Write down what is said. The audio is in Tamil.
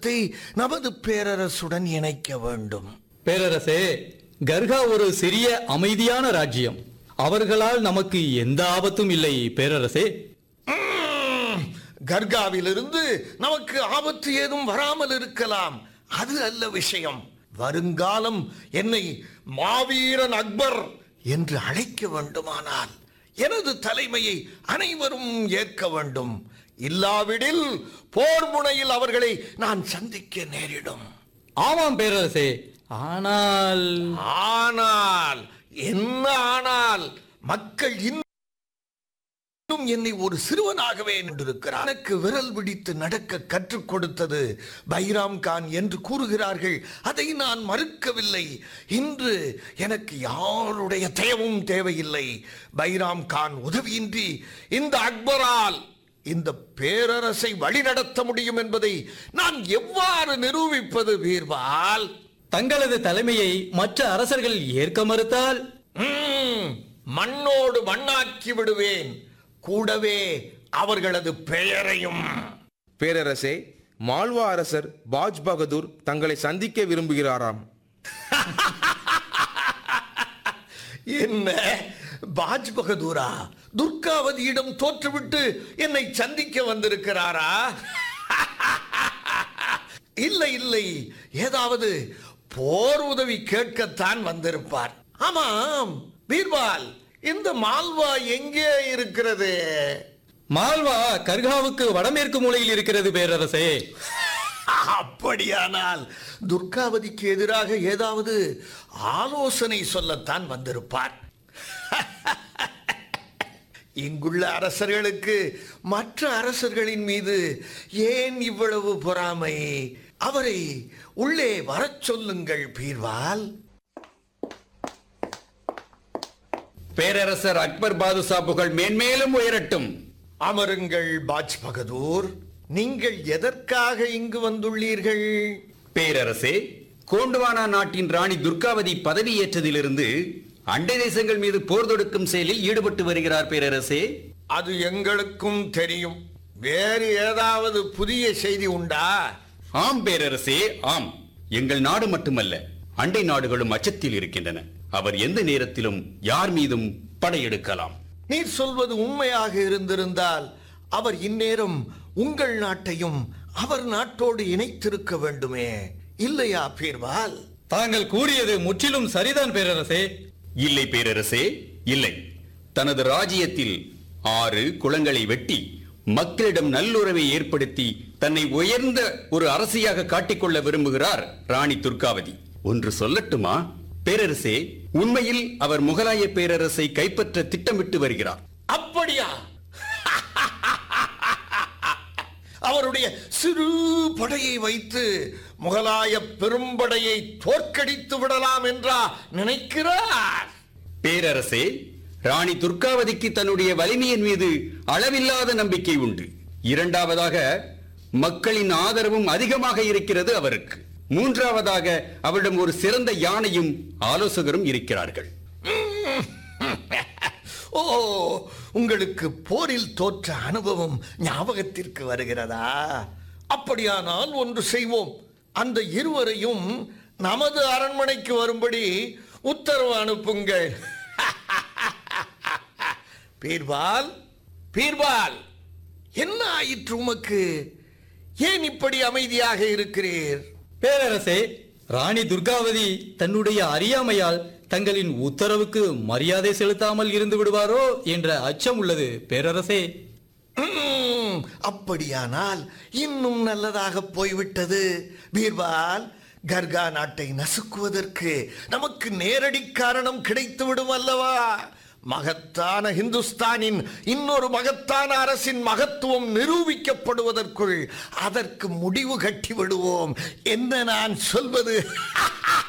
ராஜ்யத்தை நமது பேரரசுடன் இணைக்க வேண்டும் பேரரசே கர்கா ஒரு சிறிய அமைதியான ராஜ்யம் அவர்களால் நமக்கு எந்த ஆபத்தும் இல்லை பேரரசே உம், கர்காவிலிருந்து நமக்கு ஆபத்து ஏதும் வராமல் இருக்கலாம் அது அல்ல விஷயம் வருங்காலம் என்னை மாவீரன் அக்பர் என்று அழைக்க வேண்டுமானால் எனது தலைமையை அனைவரும் ஏற்க வேண்டும் இல்லாவிடில் போர் முனையில் அவர்களை நான் சந்திக்க நேரிடும் ஆமாம் பேரரசே ஆனால் ஆனால் என்ன ஆனால் மக்கள் இன்னும் என்னை ஒரு சிறுவனாகவே நின்றிருக்கிறார் எனக்கு விரல் பிடித்து நடக்க கற்றுக் கொடுத்தது பைராம் கான் என்று கூறுகிறார்கள் அதை நான் மறுக்கவில்லை இன்று எனக்கு யாருடைய தேவும் தேவையில்லை பைராம் கான் உதவியின்றி இந்த அக்பரால் இந்த பேரரசை வழிநடத்த முடியும் என்பதை நான் எவ்வாறு நிரூபிப்பது பீர்பால் தங்களது தலைமையை மற்ற அரசர்கள் ஏற்க மறுத்தால் ம், மண்ணோடு மண்ணாக்கி விடுவேன் கூடவே அவர்களது பெயரையும் பேரரசே மால்வா அரசர் பாஜ் பகதூர் தங்களை சந்திக்க விரும்புகிறாராம் என்ன பாஜ் பகதூரா துர்காவதியிடம் தோற்றுவிட்டு என்னை சந்திக்க வந்திருக்கிறாரா இல்லை இல்லை ஏதாவது போர் உதவி கேட்கத்தான் வந்திருப்பார் ஆமாம் பீர்பால் இந்த மால்வா எங்கே இருக்கிறது மால்வா கர்காவுக்கு வடமேற்கு மூலையில் இருக்கிறது பேரரசே அப்படியானால் துர்காவதிக்கு எதிராக ஏதாவது ஆலோசனை சொல்லத்தான் வந்திருப்பார் இங்குள்ள அரசர்களுக்கு மற்ற அரசர்களின் மீது ஏன் இவ்வளவு பொறாமை அவரை உள்ளே வரச் சொல்லுங்கள் பீர்வால் பேரரசர் அக்பர் பாதுஷா புகழ் மேன்மேலும் உயரட்டும் அமருங்கள் பாஜ் பகதூர் நீங்கள் எதற்காக இங்கு வந்துள்ளீர்கள் பேரரசே கோண்டுவானா நாட்டின் ராணி துர்காவதி பதவியேற்றதிலிருந்து அண்டை தேசங்கள் மீது போர் தொடுக்கும் செயலில் ஈடுபட்டு வருகிறார் பேரரசே அது எங்களுக்கும் தெரியும் வேறு ஏதாவது புதிய செய்தி உண்டா ஆம் பேரரசே ஆம் எங்கள் நாடு மட்டுமல்ல அண்டை நாடுகளும் அச்சத்தில் இருக்கின்றன அவர் எந்த நேரத்திலும் யார் மீதும் படையெடுக்கலாம் நீர் சொல்வது உண்மையாக இருந்திருந்தால் அவர் இந்நேரம் உங்கள் நாட்டையும் அவர் நாட்டோடு இணைத்திருக்க வேண்டுமே இல்லையா பீர்வால் தாங்கள் கூறியது முற்றிலும் சரிதான் பேரரசே இல்லை பேரரசே இல்லை தனது ராஜ்யத்தில் ஆறு குளங்களை வெட்டி மக்களிடம் நல்லுறவை ஏற்படுத்தி தன்னை உயர்ந்த ஒரு அரசியாக காட்டிக்கொள்ள விரும்புகிறார் ராணி துர்காவதி ஒன்று சொல்லட்டுமா பேரரசே உண்மையில் அவர் முகலாய பேரரசை கைப்பற்ற திட்டமிட்டு வருகிறார் அப்படியா அவருடைய சிறு படையை வைத்து முகலாய பெரும்படையை தோற்கடித்து விடலாம் என்றா நினைக்கிறார் பேரரசே ராணி துர்காவதிக்கு தன்னுடைய வலிமையின் மீது அளவில்லாத நம்பிக்கை உண்டு இரண்டாவதாக மக்களின் ஆதரவும் அதிகமாக இருக்கிறது அவருக்கு மூன்றாவதாக அவரிடம் ஒரு சிறந்த யானையும் ஆலோசகரும் இருக்கிறார்கள் ஓ உங்களுக்கு போரில் தோற்ற அனுபவம் ஞாபகத்திற்கு வருகிறதா அப்படியானால் ஒன்று செய்வோம் அந்த இருவரையும் நமது அரண்மனைக்கு வரும்படி உத்தரவு அனுப்புங்கள் பீர்பால் பீர்பால் என்ன ஆயிற்று உமக்கு ஏன் இப்படி அமைதியாக இருக்கிறீர் பேரரசே ராணி துர்காவதி தன்னுடைய அறியாமையால் தங்களின் உத்தரவுக்கு மரியாதை செலுத்தாமல் இருந்து விடுவாரோ என்ற அச்சம் உள்ளது பேரரசே ம்ம், அப்படியானால் இன்னும் நல்லதாக போய்விட்டது பீர்பால் கர்கா நாட்டை நசுக்குவதற்கு நமக்கு நேரடி காரணம் கிடைத்து விடும் அல்லவா மகத்தான ஹிந்துஸ்தானின் இன்னொரு மகத்தான அரசின் மகத்துவம் நிரூபிக்கப்படுவதற்குள் அதற்கு முடிவு கட்டி விடுவோம் என்ன நான் சொல்வது